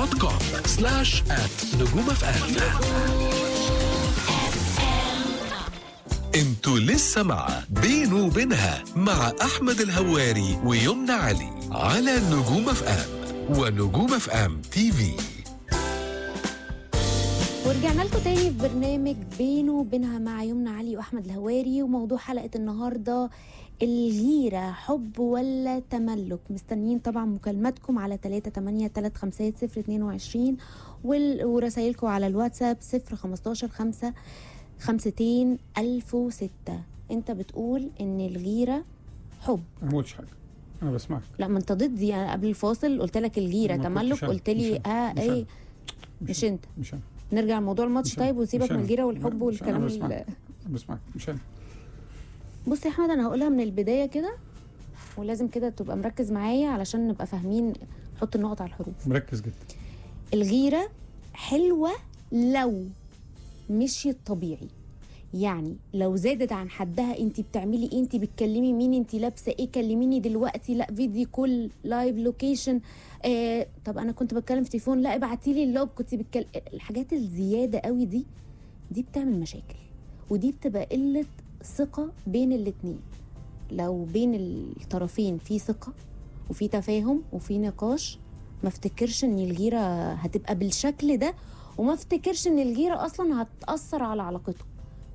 دوت كوم سلاش ات نجوم اف ام انتوا لسه مع بينه وبينها مع احمد الهواري ويمنى علي على نجوم اف ام ونجوم اف ام تي في ورجعنا لكم تاني في برنامج بينه وبينها مع يمنى علي واحمد الهواري وموضوع حلقه النهارده الغيره حب ولا تملك مستنيين طبعا مكالماتكم على 3 8 3 5 0 22 وال- ورسايلكم على الواتساب 0 15 5 52 1006 انت بتقول ان الغيره حب انا ما قلتش حاجه انا بسمعك لا ما انت ضدي انا قبل الفاصل قلت لك الغيره ما تملك كنتش أنا. قلت لي مش أنا. اه مش ايه أنا. مش انت مش انا نرجع لموضوع الماتش مش أنا. طيب وسيبك مش من أنا. الغيره والحب لا، مش أنا. والكلام أنا ال- بسمعك. بسمعك مش انا بص يا احمد انا هقولها من البدايه كده ولازم كده تبقى مركز معايا علشان نبقى فاهمين حط النقط على الحروف مركز جدا الغيره حلوه لو مشيت طبيعي يعني لو زادت عن حدها انت بتعملي ايه انت بتكلمي مين انت لابسه ايه كلميني دلوقتي لا فيديو كول لايف لوكيشن آه طب انا كنت بتكلم في تليفون لا ابعتي لي اللوب كنت بتكلم الحاجات الزياده قوي دي دي بتعمل مشاكل ودي بتبقى قله ثقه بين الاتنين لو بين الطرفين في ثقه وفي تفاهم وفي نقاش ما افتكرش ان الغيره هتبقى بالشكل ده وما افتكرش ان الغيره اصلا هتاثر على علاقته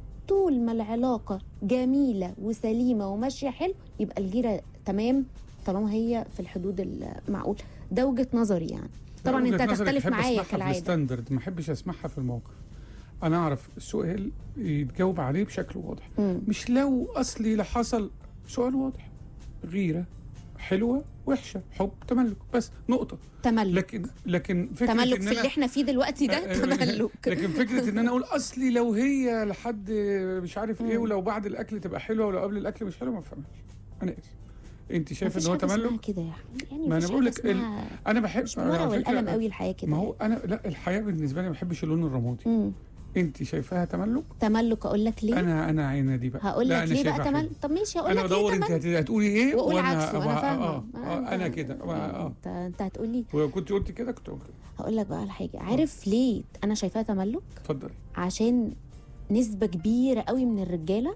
طول ما العلاقه جميله وسليمه وماشيه حلو يبقى الغيره تمام طالما هي في الحدود المعقول ده وجهه نظري يعني طبعا وجهة انت نظرك هتختلف بحب معايا أسمعها في كالعاده الستاندرد ما احبش اسمعها في الموقف انا اعرف السؤال يتجاوب عليه بشكل واضح مم. مش لو اصلي لا حصل سؤال واضح غيره حلوه وحشه حب تملك بس نقطه تملك لكن لكن فكره تملك إن في أنا- اللي احنا فيه دلوقتي ده آه، آه، تملك لكن فكره ان انا اقول اصلي لو هي لحد مش عارف ايه مم. ولو بعد الاكل تبقى حلوه ولو قبل الاكل مش حلوه ما بفهمش انا اسف انت شايف مفيش ان هو حاجة اسمها تملك كده يا احمد يعني ما أنا مفيش بقول حاجة لك ال- اسمها انا بحب مش الورقه على فكرة- والقلم قوي الحياه كده ما هو انا لا الحياه بالنسبه لي ما بحبش اللون الرمادي مم. انت شايفاها تملك تملك اقول لك ليه انا انا عينه دي بقى هقول لا، لك أنا ليه بقى شايفها تملك حلوة. طب ماشي هقول انا لك ليه بدور انت تملك هت- هتقولي ايه واقول وانا عكسه انا آه، فاهمه آه، آه، انا كده آه، اه انت انت هتقول لي وكنت قلت كده كنت قلت كده هقول لك بقى على حاجه عارف ليه انا شايفاها تملك اتفضلي عشان نسبه كبيره قوي من الرجاله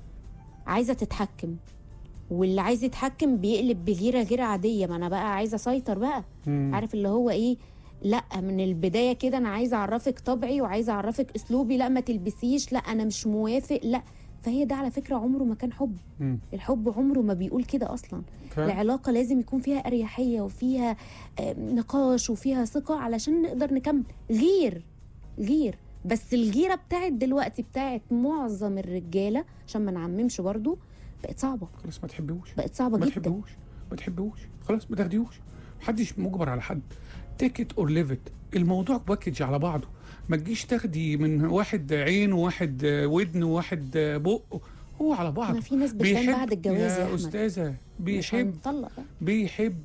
عايزه تتحكم واللي عايز يتحكم بيقلب بغيره غير عاديه ما انا بقى عايزه اسيطر بقى مم. عارف اللي هو ايه لا من البدايه كده انا عايزه اعرفك طبعي وعايزه اعرفك اسلوبي لا ما تلبسيش لا انا مش موافق لا فهي ده على فكره عمره ما كان حب مم. الحب عمره ما بيقول كده اصلا فاهم؟ العلاقه لازم يكون فيها اريحيه وفيها آه، نقاش وفيها ثقه علشان نقدر نكمل غير غير بس الغيره بتاعت دلوقتي بتاعت معظم الرجاله عشان ما نعممش برضو بقت صعبه خلاص ما تحبوش بقت صعبه ما جدا تحبوش ما تحبوش خلاص ما تاخديهوش محدش مجبر على حد تيك ات اور ليف ات الموضوع باكج على بعضه ما تجيش تاخدي من واحد عين وواحد ودن وواحد بق هو على ما بعضه في ناس بتبان بعد الجواز يا يا احمد استاذه مش بيحب هنطلق بقى. بيحب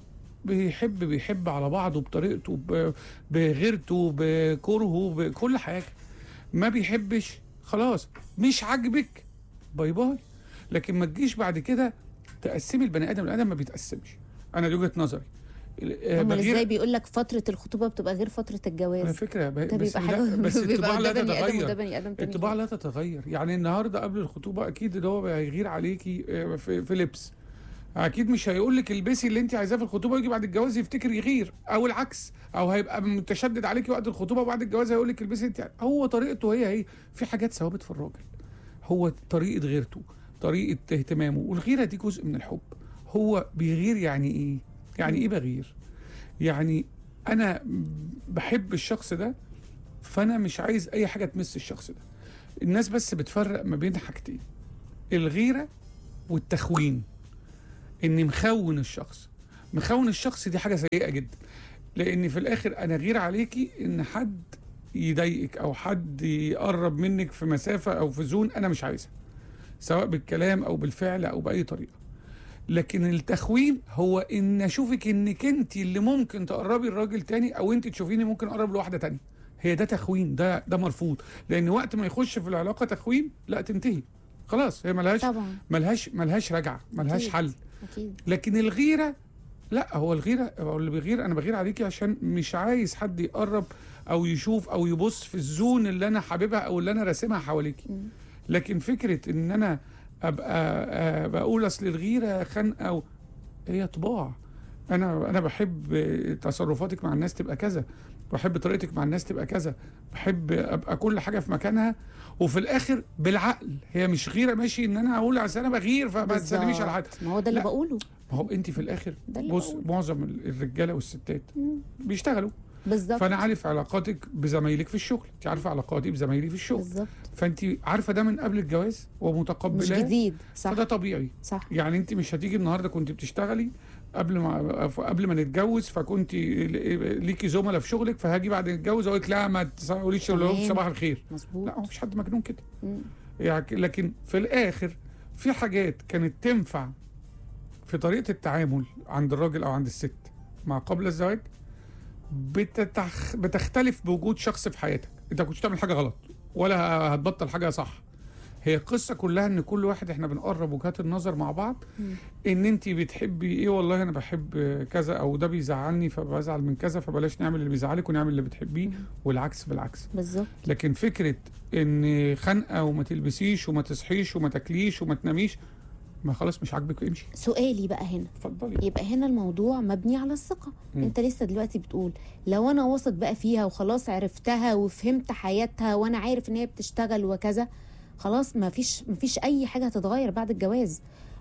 بيحب بيحب على بعضه بطريقته ب- بغيرته بكرهه بكل حاجه ما بيحبش خلاص مش عاجبك باي باي لكن ما تجيش بعد كده تقسمي البني ادم الادم ما بيتقسمش انا دي وجهه نظري آه، امال بغير- ازاي بيقول لك فتره الخطوبه بتبقى غير فتره على الجواز فكره ب- ده بس بيبقى لا حاجه بس الطباع بيبقى لا ده بني ادم وده تتغير بني ادم تاني الطباع لا تتغير يعني النهارده قبل الخطوبه اكيد اللي هو هيغير عليكي آه، في, في لبس اكيد مش هيقول لك البسي اللي انت عايزاه في الخطوبه ويجي بعد الجواز يفتكر يغير او العكس او هيبقى متشدد عليكي وقت الخطوبه وبعد الجواز هيقول لك البسي انت هو طريقته هي هي في حاجات ثوابت في الراجل هو طريقه غيرته طريقه اهتمامه والغيره دي جزء من الحب هو بيغير يعني ايه يعني ايه بغير يعني انا بحب الشخص ده فانا مش عايز اي حاجه تمس الشخص ده الناس بس بتفرق ما بين حاجتين الغيره والتخوين اني مخون الشخص مخون الشخص دي حاجه سيئه جدا لان في الاخر انا غير عليكي ان حد يضايقك او حد يقرب منك في مسافه او في زون انا مش عايزها سواء بالكلام او بالفعل او باي طريقه لكن التخوين هو ان اشوفك انك انت اللي ممكن تقربي الراجل تاني او انت تشوفيني ممكن اقرب لواحده تانية هي ده تخوين ده ده مرفوض لان وقت ما يخش في العلاقه تخوين لا تنتهي خلاص هي ملهاش طبعا ملهاش ملهاش رجعه ملهاش أكيد. حل اكيد لكن الغيره لا هو الغيره هو اللي بيغير انا بغير عليكي عشان مش عايز حد يقرب او يشوف او يبص في الزون اللي انا حاببها او اللي انا راسمها حواليكي مم. لكن فكره ان انا ابقى آه، بقول اصل الغيره خنقه و... هي طباع انا انا بحب تصرفاتك مع الناس تبقى كذا بحب طريقتك مع الناس تبقى كذا بحب ابقى كل حاجه في مكانها وفي الاخر بالعقل هي مش غيره ماشي ان انا اقول عشان انا بغير فما تسلميش على حد بالظبط. ما هو ده اللي لا. بقوله ما هو انت في الاخر ده اللي بص بقوله. معظم ال- الرجاله والستات مم. بيشتغلوا بالظبط فانا عارف علاقاتك بزمايلك في الشغل انت عارفه علاقاتي بزمايلي في الشغل بالظبط فانت عارفه ده من قبل الجواز مش ومتقبلاه جديد صح فده طبيعي صح يعني انت مش هتيجي النهارده كنت بتشتغلي قبل ما قبل ما نتجوز فكنت ليكي زملاء في شغلك فهاجي بعد نتجوز اقول لك لا ما تقوليش لهم تمام. صباح الخير مظبوط لا هو مفيش حد مجنون كده مم. يعني لكن في الاخر في حاجات كانت تنفع في طريقه التعامل عند الراجل او عند الست مع قبل الزواج بتتخ... بتختلف بوجود شخص في حياتك انت كنتش تعمل حاجه غلط ولا هتبطل حاجه صح هي القصه كلها ان كل واحد احنا بنقرب وجهات النظر مع بعض مم. ان انت بتحبي ايه والله انا بحب كذا او ده بيزعلني فبزعل من كذا فبلاش نعمل اللي بيزعلك ونعمل اللي بتحبيه مم. والعكس بالعكس بالظبط لكن فكره ان خنقه وما تلبسيش وما تصحيش وما تاكليش وما تناميش ما خلاص مش عاجبك امشي سؤالي بقى هنا اتفضلي يبقى هنا الموضوع مبني على الثقة مم. انت لسه دلوقتي بتقول لو انا واثق بقى فيها وخلاص عرفتها وفهمت حياتها وانا عارف ان هي بتشتغل وكذا خلاص ما فيش ما فيش اي حاجة هتتغير بعد الجواز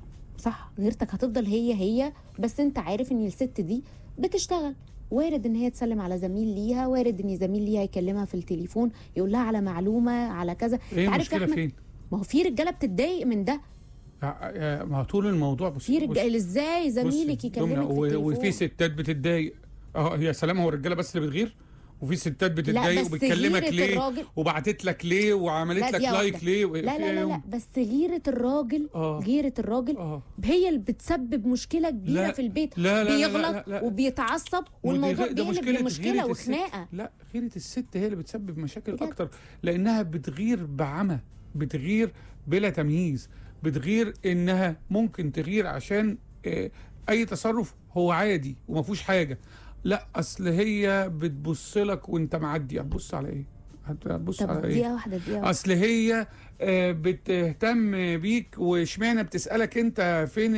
صح غيرتك هتفضل هي هي بس انت عارف ان الست دي بتشتغل وارد ان هي تسلم على زميل ليها وارد ان زميل ليها يكلمها في التليفون يقول لها على معلومة على كذا ايه انت عارف يا المشكله أحمد، فين؟ ما هو في رجالة بتتضايق من ده يا- يا- ما هو طول الموضوع بص في رجاله ازاي زميلك بصي، يكلمك دمنة، في و- التليفون وفي ستات بتتضايق اه يا سلام هو الرجاله بس اللي بتغير وفي ستات لا بتتضايق بس وبتكلمك غيرة ليه الراجل وبعتت لك ليه وعملت لا، لك دي لايك واحدة. ليه لا لا لا, لا بس غيرة الراجل اه غيرة الراجل اه هي اللي بتسبب مشكلة كبيرة لا، في البيت لا لا لا بيغلط لا, لا. وبيتعصب ودي والموضوع غ- ده بيقلب مشكلة لمشكلة غيرة الست. وخناقة لا غيرة الست هي اللي بتسبب مشاكل بجد. اكتر لانها بتغير بعمى بتغير بلا تمييز بتغير انها ممكن تغير عشان آه، اي تصرف هو عادي وما فيهوش حاجه لا اصل هي بتبص لك وانت معدي هتبص على ايه هتبص طب على ايه دقيقة واحدة دقيقة واحدة. اصل هي آه، بتهتم بيك واشمعنى بتسالك انت فين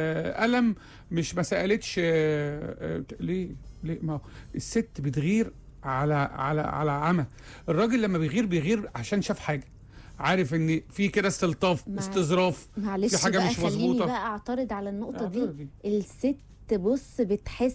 القلم مش ما سالتش آه، آه، ليه ليه ما هو الست بتغير على على على عمى الراجل لما بيغير بيغير عشان شاف حاجه عارف ان في كده استلطاف مع- استظراف معلش في حاجة بقى مش خليني مظبوطة. بقى اعترض على النقطة دي اعترضي. الست بص بتحس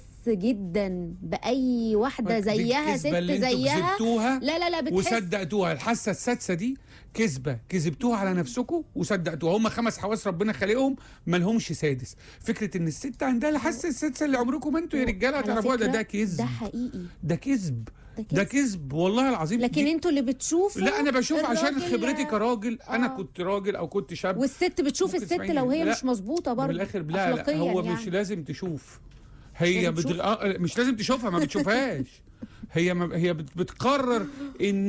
جدا بأي واحدة زيها الكذبة ست اللي انتوا زيها كذبتوها لا لا لا بتحس وصدقتوها الحاسه السادسه دي كذبه كذبتوها على نفسكم وصدقتوها هم خمس حواس ربنا خالقهم ما لهمش سادس فكره ان الست عندها الحاسه السادسه اللي عمركم انتوا يا رجاله على هتعرفوها ده فكرة ده كذب ده حقيقي ده كذب ده ده كذب كذب والله العظيم لكن دي- انتوا اللي بتشوفوا لا انا بشوف عشان الراجل- خبرتي كراجل انا آه. كنت راجل او كنت شاب والست بتشوف ممكن الست تسمعيني. لو هي لا، مش مظبوطه من برضه الاخر لا لا أخلاقياً هو يعني. مش لازم تشوف هي لازم بتغ... آه مش لازم تشوفها ما بتشوفهاش هي ما هي بت- بتقرر ان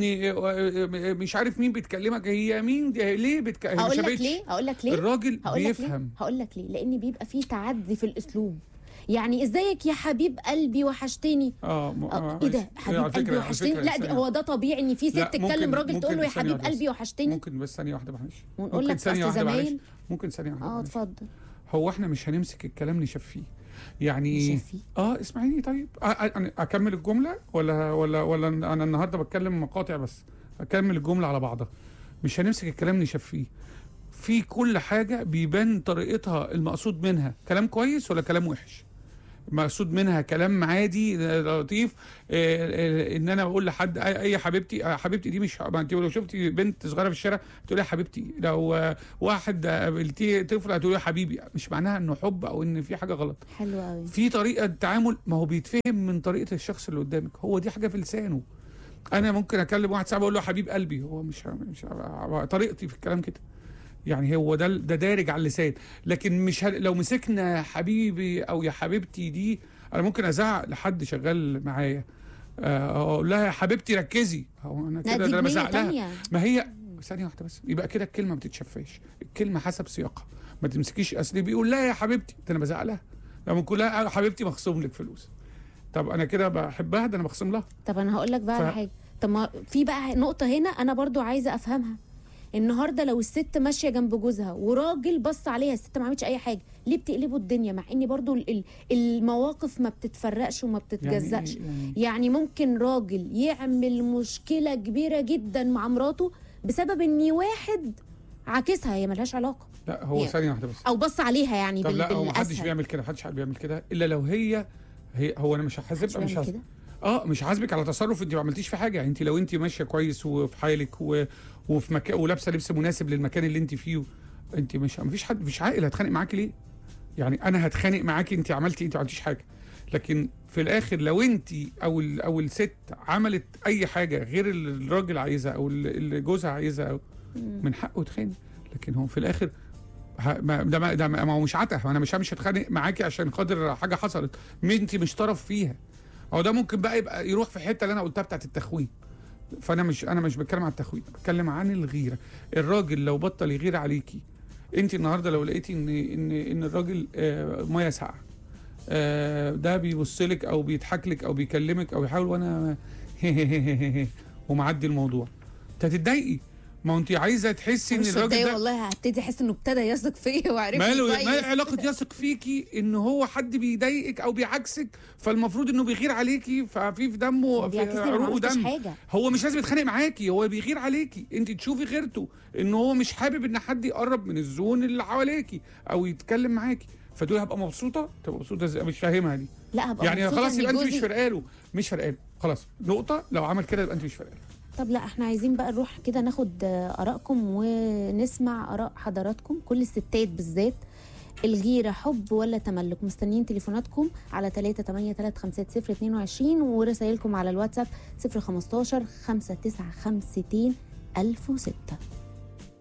مش عارف مين بتكلمك هي مين دي ليه بتك... هي ما هقول لك شافتش. ليه هقول لك ليه الراجل هقول لك ليه بيفهم هقول لك ليه لان بيبقى فيه تعدي في الاسلوب يعني ازيك يا حبيب قلبي وحشتني اه, م... آه، ايه ده على حبيب فكرة- قلبي على وحشتني فكرة لا دي ثانية هو ده طبيعي ان في ست لا، تتكلم ممكن- راجل ممكن تقول له يا ثانية حبيب واحدة قلبي بس. وحشتني ممكن بس ثانيه واحده معلش ونقول ممكن لك ثانيه اصل واحده معلش زمايل ممكن ثانيه واحده اه معلش. اتفضل هو احنا مش هنمسك الكلام نشفيه يعني ايه شفي اه اسمعيني طيب آه آه، أنا اكمل الجمله ولا ولا ولا انا النهارده بتكلم مقاطع بس اكمل الجمله على بعضها مش هنمسك الكلام نشفيه في كل حاجه بيبان طريقتها المقصود منها كلام كويس ولا كلام وحش مقصود منها كلام عادي آه، لطيف آه، آه، ان انا بقول لحد اي أي حبيبتي آه، حبيبتي دي مش ما انت لو شفتي بنت صغيره في الشارع تقول لها حبيبتي لو آه، واحد قابلتيه طفل هتقول له حبيبي مش معناها انه حب او ان في حاجه غلط حلو قوي في طريقه تعامل ما هو بيتفهم من طريقه الشخص اللي قدامك هو دي حاجه في لسانه انا ممكن اكلم واحد صاحبي اقول له حبيب قلبي هو مش مش طريقتي في الكلام كده يعني هو ده ده دارج على اللسان لكن مش ه... لو مسكنا حبيبي او يا حبيبتي دي انا ممكن ازعق لحد شغال معايا آه، اقول لها يا حبيبتي ركزي هو انا لا كده دي ده انا بنية بزعق لها تانية ما هي ثانية واحدة بس يبقى كده الكلمة ما بتتشفاش الكلمة حسب سياقها ما تمسكيش اصل بيقول لا يا حبيبتي ده انا بزعق لها لما كلها حبيبتي مخصوم لك فلوس طب انا كده بحبها ده انا بخصم لها طب انا هقول لك بقى ف- على حاجه طب ما في بقى نقطه هنا انا برضو عايزه افهمها النهارده لو الست ماشيه جنب جوزها وراجل بص عليها الست ما عملتش اي حاجه ليه بتقلبوا الدنيا مع ان برضو ال- ال- المواقف ما بتتفرقش وما بتتجزأش يعني, يعني يعني ممكن راجل يعمل مشكله كبيره جدا مع مراته بسبب ان واحد عاكسها هي ملهاش علاقه لا هو هي- ثانيه واحده بس او بص عليها يعني طب بال... لا هو محدش بالاسهل بيعمل كده محدش بيعمل كده الا لو هي هي هو انا مش محدش هحاسب مش بيعمل هحاسب كده اه مش حاسبك على تصرف انت ما عملتيش في حاجه يعني انت لو انت ماشيه كويس وفي حالك و... وفي مكان ولابسه لبس مناسب للمكان اللي انت فيه انت مش مفيش حد مش عاقل هتخانق معاكي ليه؟ يعني انا هتخانق معاكي انت عملتي انت ما عملتيش حاجه لكن في الاخر لو انت او ال... او الست عملت اي حاجه غير اللي الراجل عايزها او اللي اللي جوزها عايزها أو من حقه يتخانق لكن هو في الاخر ه- ما- ده ما ده ما ما هو مش عته انا مش مش هتخانق معاكي عشان خاطر حاجه حصلت ما انت مش طرف فيها او ده ممكن بقى يبقى يروح في الحته اللي انا قلتها بتاعت التخوين فانا مش انا مش بتكلم عن التخوين بتكلم عن الغيره الراجل لو بطل يغير عليكي انت النهارده لو لقيتي ان ان ان الراجل آه، ميه ساقعه آه، ده بيبص لك او بيضحك لك او بيكلمك او يحاول وانا ومعدي الموضوع انت هتتضايقي ما هو انت عايزه تحسي ان مش الراجل هتضايق ده والله هبتدي احس انه ابتدى يثق فيا وعرفت ماله كويس. ما علاقة يثق فيكي ان هو حد بيضايقك او بيعكسك فالمفروض انه بيغير عليكي ففي في دمه هو في بيعكسني ما عروقه عملتش دم حاجه هو مش لازم يتخانق معاكي هو بيغير عليكي انت تشوفي غيرته ان هو مش حابب ان حد يقرب من الزون اللي حواليكي او يتكلم معاكي فتقولي هبقى مبسوطه تبقى مبسوطه ازاي مش فاهمها دي لا هبقى يعني مبسوطة خلاص إن يبقى انت مش جوزي- فارقاله مش فارقاله خلاص نقطه لو عمل كده يبقى انت مش فارقاله طب لا احنا عايزين بقى نروح كده ناخد آه، ارائكم ونسمع اراء حضراتكم كل الستات بالذات الغيرة حب ولا تملك مستنيين تليفوناتكم على 3 8 3 5 0 22 ورسائلكم على الواتساب 0 15 5 9 5 1006